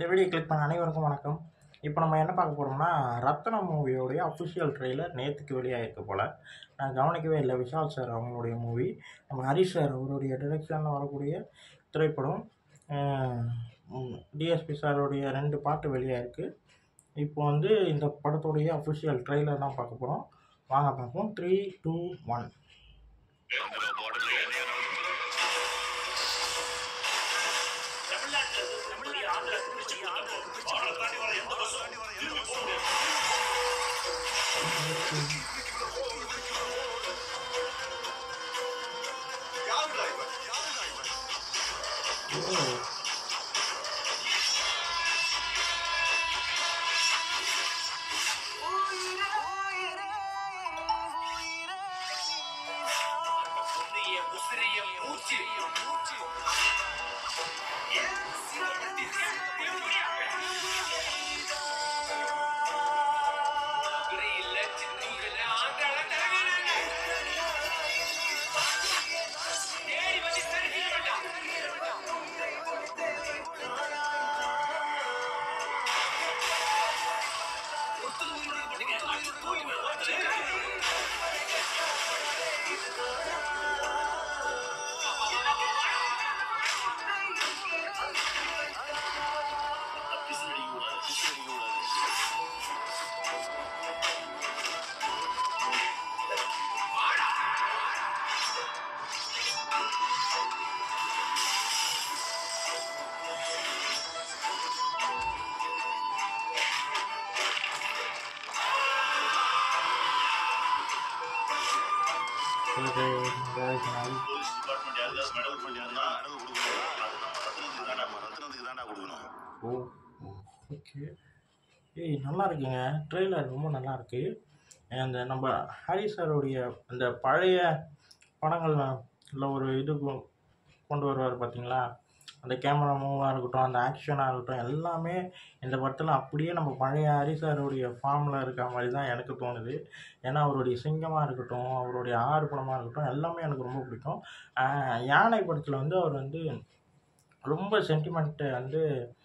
Video click பண்ண அனைவருக்கும் வணக்கம் இப்போ நம்ம என்ன பார்க்க போகிறோம்னா ரத்னம் மூவியோடைய அஃபிஷியல் ட்ரெய்லர் நேற்றுக்கு வெளியாகிருக்கு போல் நான் கவனிக்கவே இல்லை விஷால் சார் அவங்களுடைய மூவி நம்ம ஹரிஷ் சார் அவருடைய டிரெக்ஷனில் வரக்கூடிய திரைப்படம் டிஎஸ்பி சாருடைய ரெண்டு பாட்டு வெளியாயிருக்கு இப்போ வந்து இந்த படத்துடைய அஃபிஷியல் ட்ரெய்லர் தான் பார்க்க போகிறோம் வாங்க பார்ப்போம் த்ரீ டூ ஒன் உன்னைய உசிரிய மூச்சு இல்ல சின்ன இல்ல ஆண்டாள தலைவனாங்க தேடி வந்து சரிக்கிற வேண்டாம் இது international. ஓ ஓகே ஏய் நல்லா இருக்குங்க ட்ரெய்லர் ரொம்ப நல்லா இருக்கு அந்த நம்ம ஹரி சாருடைய அந்த பழைய படங்கள்ல ஒரு இது கொ- கொண்டு வருவார் பார்த்தீங்களா அந்த கேமரா மூவாக இருக்கட்டும் அந்த ஆக்ஷனாக இருக்கட்டும் எல்லாமே இந்த படத்தில் அப்படியே நம்ம பழைய ஹரி சாருடைய ஃபார்மில் இருக்க மாதிரி தான் எனக்கு தோணுது ஏன்னா அவருடைய சிங்கமாக இருக்கட்டும் அவருடைய ஆறு படமாக இருக்கட்டும் எல்லாமே எனக்கு ரொம்ப பிடிக்கும் ஆஹ் யானை படத்தில் வந்து அவர் வந்து ரொம்ப சென்டிமெண்ட்டை வந்து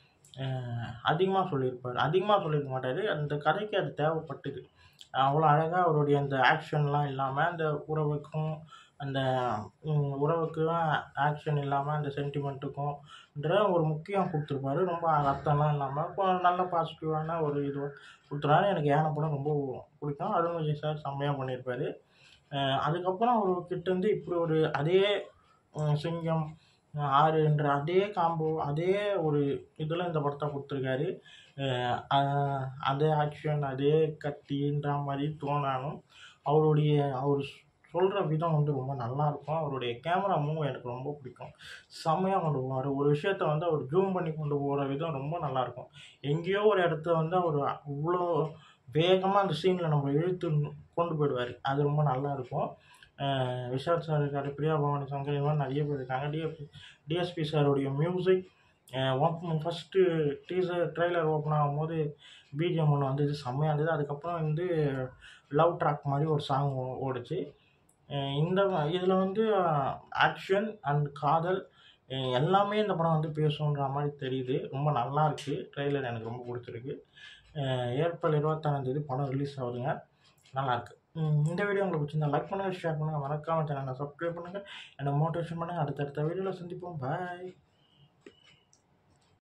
அதிகமாக சொல்லியிருப்பார் அதிகமாக சொல்லியிருக்க மாட்டார் அந்த கதைக்கு அது தேவைப்பட்டது அவ்வளோ அழகாக அவருடைய அந்த ஆக்ஷன்லாம் இல்லாமல் அந்த உறவுக்கும் அந்த ம், உறவுக்கும் ஆக்ஷன் இல்லாமல் அந்த சென்டிமெண்ட்டுக்கும்ன்ற ஒரு முக்கியம் கொடுத்துருப்பாரு ரொம்ப ரத்தம்லாம் இல்லாமல் இப்போ நல்ல பாசிட்டிவான ஒரு இது கொடுத்துறாரு எனக்கு யானை படம் ரொம்ப பிடிக்கும் அருண் விஜய் சார் செம்மையாக பண்ணியிருப்பாரு அஹ் அதுக்கப்புறம் ஒரு கிட்டேருந்து இப்படி ஒரு அதே ம், சிங்கம் ஆறுன்ற அதே காம்போ அதே ஒரு இதில் இந்த படத்தை கொடுத்துருக்காரு அஹ் அஹ் அதே ஆக்ஷன் அதே கத்தின்ற மாதிரி தோணாலும் அவருடைய அவர் சொல்கிற விதம் வந்து ரொம்ப நல்லா இருக்கும் அவருடைய கேமரா மூவ் எனக்கு ரொம்ப பிடிக்கும் செம்மையாக கொண்டு போவார் ஒரு விஷயத்த வந்து அவர் ஜூம் பண்ணி கொண்டு போகிற விதம் ரொம்ப நல்லாயிருக்கும் எங்கேயோ ஒரு இடத்த வந்து அவர் அவ்வளோ வேகமாக அந்த சீனில் நம்ம இழுத்து கொண்டு போயிடுவார் அது ரொம்ப நல்லா இருக்கும் அஹ் விஷால் சார் இருக்காரு பிரியா பவானி சங்கர் இந்த மாதிரி நிறைய பேர் இருக்காங்க டிஎஸ்பி டிஎஸ்பி சாருடைய music open first teaser trailer open ஆகும்போது பிஜிஎம் ஒன்று வந்தது செம்மையாக இருந்தது அதுக்கப்புறம் வந்து லவ் ட்ராக் மாதிரி ஒரு சாங் ஓடுச்சு அஹ் இந்த இதில் வந்து ஆக்ஷன் அண்ட் காதல் அஹ் எல்லாமே இந்த படம் வந்து பேசுன்ற மாதிரி தெரியுது ரொம்ப நல்லா இருக்குது ட்ரெய்லர் எனக்கு ரொம்ப பிடிச்சிருக்கு அஹ் ஏப்ரல் இருபத்தாறாம் தேதி படம் ரிலீஸ் ஆகுதுங்க நல்லாயிருக்கு இந்த வீடியோ உங்களுக்கு பிடிச்சிருந்தா லைக் பண்ணுங்கள் ஷேர் பண்ணுங்கள் மறக்காம சேனலை சப்ஸ்கிரைப் பண்ணுங்கள் என்னை மோட்டிவேஷன் பண்ணுங்கள் அடுத்தடுத்த வீடியோவில் சந்திப்போம் பாய்